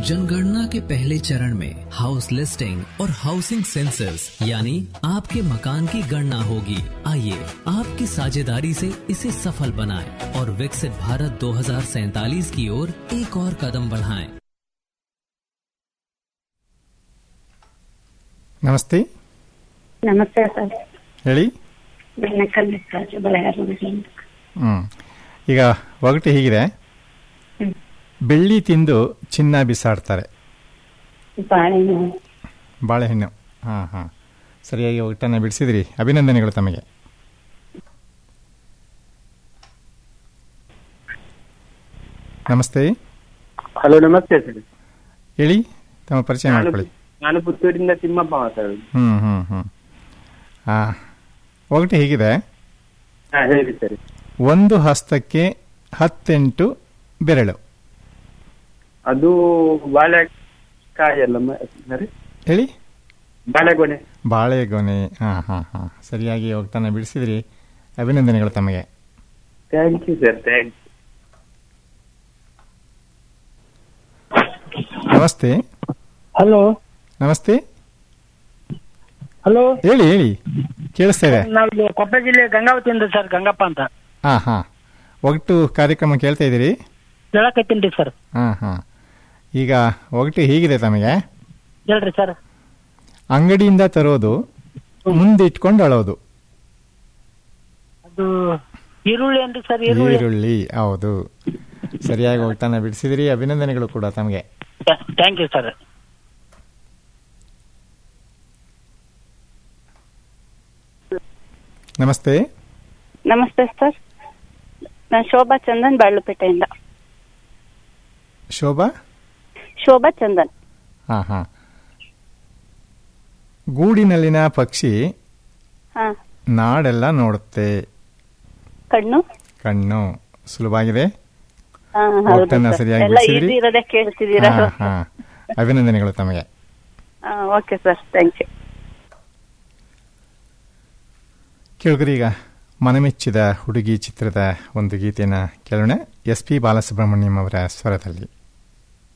जनगणना के पहले चरण में हाउस लिस्टिंग और हाउसिंग सेंसस यानी आपके मकान की गणना होगी आइए आपकी साझेदारी से इसे सफल बनाएं और विकसित भारत 2047 की ओर एक और कदम बढ़ाएं। ನಮಸ್ತೆ ನಮಸ್ತೆ ಸರ್ ಹೇಳಿ ಬೆಣ್ಣಕಲ್ ರಾಜು ಬಳೆಗಾರದಿಂದ ಹ್ಮ್ ಈಗ ಒಗಟು ಹೀಗಿದೆ ಹ್ಮ್. ಬೆಳ್ಳಿ ತಿಂದು ಚಿನ್ನ ಬಿಸಾಡ್ತಾರೆ ಬಾಳೆಹಣ್ಣು ಬಾಳೆಹಣ್ಣು ಹಾಂ ಹಾಂ ಸರಿಯಾಗಿ ಒಗಟನ್ನು ಬಿಡಿಸಿದ್ರಿ ಅಭಿನಂದನೆಗಳು ತಮಗೆ ನಮಸ್ತೆ ಹಲೋ ನಮಸ್ತೆ ಸರ್ ಹೇಳಿ ತಮ್ಮ ಪರಿಚಯ ನಾನು ಮಾಡ್ಕೊಳ್ಳಿ ನಾನು ಪುತ್ತೂರಿಂದ ತಿಮ್ಮಪ್ಪ ಮಾತಾಡೋದು ಹ್ಞೂ ಹ್ಞೂ ಹ್ಞೂ ಹಾಂ ಒಗಟು ಹೀಗಿದೆ ಹಾ ಹೇಳಿ ಸರ್ ಒಂದು ಹಸ್ತಕ್ಕೆ ಹತ್ತೆಂಟು ಬೆರಳು ಅದು ಬಾಳೆಕಾಯಿ ಅಲ್ಲ ಮ- ಸರ್ ಹೇಳಿ ಬಾಳೆಗೊನೆ ಬಾಳೆಗೊನೆ ಹಾಂ ಹಾಂ ಹಾಂ ಸರಿಯಾಗಿ ಹೋಗ್ತಾನೆ ಬಿಡಿಸಿದ್ರಿ ಅಭಿನಂದನೆಗಳು ತಮಗೆ ಥ್ಯಾಂಕ್ ಯು ಸರ್ ಥ್ಯಾಂಕ್ ನಮಸ್ತೆ ಹಲೋ ನಮಸ್ತೆ ಹಲೋ ಹೇಳಿ ಹೇಳಿ ಕೇಳಿಸ್ತಾ ಇದೆ ನಾವಿಲ್ಲಿ ಕೊಪ್ಪಳ ಜಿಲ್ಲೆ ಗಂಗಾವತಿಯಿಂದ ಸರ್ ಗಂಗಪ್ಪ ಅಂತ ಹಾಂ ಹಾಂ ಒಗಟು ಕಾರ್ಯಕ್ರಮ ಕೇಳ್ತಾ ಇದ್ದೀರಿ ಹೇಳಕತ್ತೀನಿ ಸರ್ ಹಾಂ ಹಾಂ ಈಗ ಒಗಟು ಹೀಗಿದೆ ತಮಗೆ ಹೇಳ್ರಿ ಸರ್ ಅಂಗಡಿಯಿಂದ ತರೋದು ಮುಂದಿಟ್ಕೊಂಡು ಅಳೋದು ಅದು ಈರುಳ್ಳಿ ಏನ್ರಿ ಸರ್ ಈರುಳ್ಳಿ ಈರುಳ್ಳಿ ಹೌದು ಸರಿಯಾಗಿ ಒಗಟನ್ನ ಬಿಡಿಸಿದಿರಿ ಅಭಿನಂದನೆಗಳು ಕೂಡ ತಮಗೆ ಥ್ಯಾಂಕ್ ಯು ಸರ್ ನಮಸ್ತೆ ನಮಸ್ತೆ ಸರ್ ನಾನು ಶೋಭಾ ಚಂದನ್ ಬಾಳ್ಲುಪೇಟೆಯಿಂದ ಶೋಭಾ ಶೋಭಾ ಚಂದನ್ ಹಾಂ ಹಾಂ ಗೂಡಿನಲ್ಲಿನ ಪಕ್ಷಿ ಹಾ ನಾಡೆಲ್ಲ ನೋಡುತ್ತೆ ಕಣ್ಣು ಕಣ್ಣು ಸುಲಭವಾಗಿದೆ ಹಾ, ಹೌದು ಒಟ್ಟನ್ನ ಸರ್. ಸರಿಯಾಗಿ ಎಲ್ಲ ಬಿಡಿಸಿದ್ರಿ? ಈಸಿ ಇರೋದೇ ಕೇಳ್ತಿದ್ದೀರಾ ಹಾ, ಹಾ. ಅಭಿನಂದನೆಗಳು ತಮಗೆ ಓಕೆ ಸರ್ ಥ್ಯಾಂಕ್ ಯು ಕೇಳಿದ್ರಿ ಈಗ ಮನಮೆಚ್ಚಿದ ಹುಡುಗಿ ಚಿತ್ರದ ಒಂದು ಗೀತೆಯನ್ನು ಕೇಳೋಣ ಎಸ್ ಪಿ ಬಾಲಸುಬ್ರಹ್ಮಣ್ಯಂ ಅವರ ಸ್ವರದಲ್ಲಿ